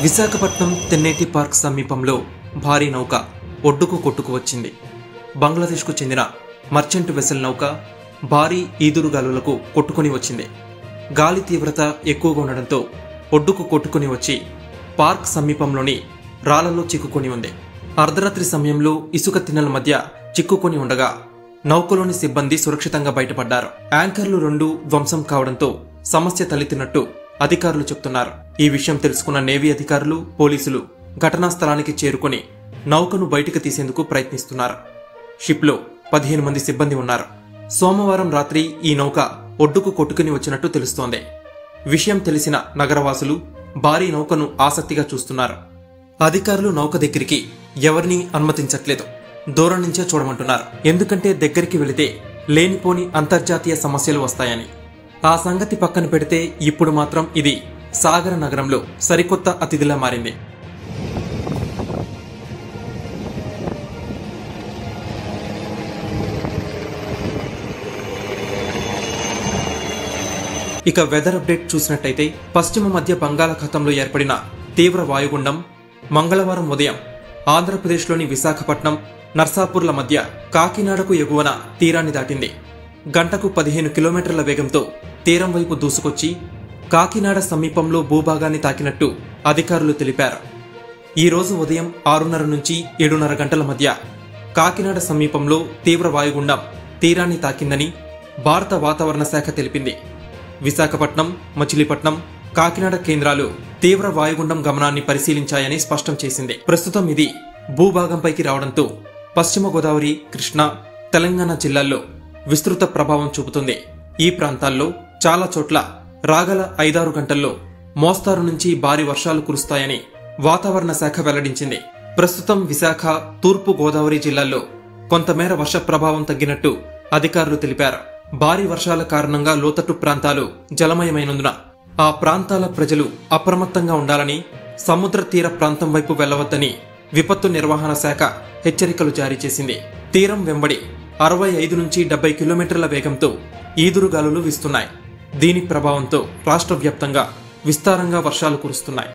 Visakhapatnam Tenneti park సమీపంలో భారీ నౌక ఒడ్డుకు కొట్టుకు వచ్చింది బంగ్లాదేశ్కు చెందిన మర్చెంట్ వెసల్ నౌక భారీ ఈదురుగాలులకు కొట్టుకుని వచ్చింది గాలి తీవ్రత ఎక్కువగా ఉండడంతో ఒడ్డుకు కొట్టుకుని వచ్చి పార్క్ సమీపంలోని రాళ్లలో చిక్కుకొని ఉంది అర్ధరాత్రి సమయంలో ఇసుక తిన్నెల మధ్య చిక్కుకొని ఉండగా నౌకలోని సిబ్బంది సురక్షితంగా బయటపడ్డారు యాంకర్లు రెండు ధ్వంసం కావడంతో సమస్య తలెత్తినట్టు అధికారులు చెప్తున్నారు ఈ విషయం తెలుసుకున్న నేవీ అధికారులు పోలీసులు ఘటనా స్థలానికి చేరుకొని నౌకను బయటికి తీసేందుకు ప్రయత్నిస్తున్నారు షిప్లో పదిహేను మంది సిబ్బంది ఉన్నారు సోమవారం రాత్రి ఈ నౌక ఒడ్డుకు కొట్టుకుని వచ్చినట్టు తెలుస్తోంది విషయం తెలిసిన నగరవాసులు భారీ నౌకను ఆసక్తిగా చూస్తున్నారు అధికారులు నౌక దగ్గరికి ఎవరిని అనుమతించట్లేదు దూరం నుంచే చూడమంటున్నారు ఎందుకంటే దగ్గరికి వెళితే లేనిపోని అంతర్జాతీయ సమస్యలు వస్తాయని ఆ సంగతి పక్కన పెడితే ఇప్పుడు మాత్రం ఇది సాగర నగరంలో సరికొత్త అతిథిలా మారింది ఇక వెదర్ అప్డేట్ చూసినట్టయితే పశ్చిమ మధ్య బంగాళాఖాతంలో ఏర్పడిన తీవ్ర వాయుగుండం మంగళవారం ఉదయం ఆంధ్రప్రదేశ్లోని విశాఖపట్నం నర్సాపూర్ల మధ్య కాకినాడకు ఎగువన తీరాన్ని దాటింది గంటకు పదిహేను కిలోమీటర్ల వేగంతో తీరం వైపు దూసుకొచ్చి కాకినాడ సమీపంలో భూభాగాన్ని తాకినట్టు అధికారులు తెలిపారు ఈ రోజు ఉదయం ఆరున్నర నుంచి ఏడున్నర గంటల మధ్య కాకినాడ సమీపంలో తీవ్ర వాయుగుండం తీరాన్ని తాకిందని భారత వాతావరణ శాఖ తెలిపింది విశాఖపట్నం మచిలీపట్నం కాకినాడ కేంద్రాలు తీవ్ర వాయుగుండం గమనాన్ని పరిశీలించాయని స్పష్టం చేసింది ప్రస్తుతం ఇది భూభాగంపైకి రావడంతో పశ్చిమ గోదావరి కృష్ణా తెలంగాణ జిల్లాల్లో విస్తృత ప్రభావం చూపుతుంది ఈ ప్రాంతాల్లో చాలా చోట్ల రాగల ఐదారు గంటల్లో మోస్తారు నుంచి భారీ వర్షాలు కురుస్తాయని వాతావరణ శాఖ వెల్లడించింది ప్రస్తుతం విశాఖ తూర్పు గోదావరి జిల్లాల్లో కొంతమేర వర్ష ప్రభావం తగ్గినట్టు అధికారులు తెలిపారు భారీ వర్షాల కారణంగా లోతట్టు ప్రాంతాలు జలమయమైనందున ఆ ప్రాంతాల ప్రజలు అప్రమత్తంగా ఉండాలని సముద్ర తీర ప్రాంతం వైపు వెళ్లవద్దని విపత్తు నిర్వహణ శాఖ హెచ్చరికలు జారీ చేసింది తీరం వెంబడి అరవై ఐదు నుంచి డెబ్బై కిలోమీటర్ల వేగంతో ఈదురుగాలులు వీస్తున్నాయి దీని ప్రభావంతో రాష్ట్ర వ్యాప్తంగా విస్తారంగా వర్షాలు కురుస్తున్నాయి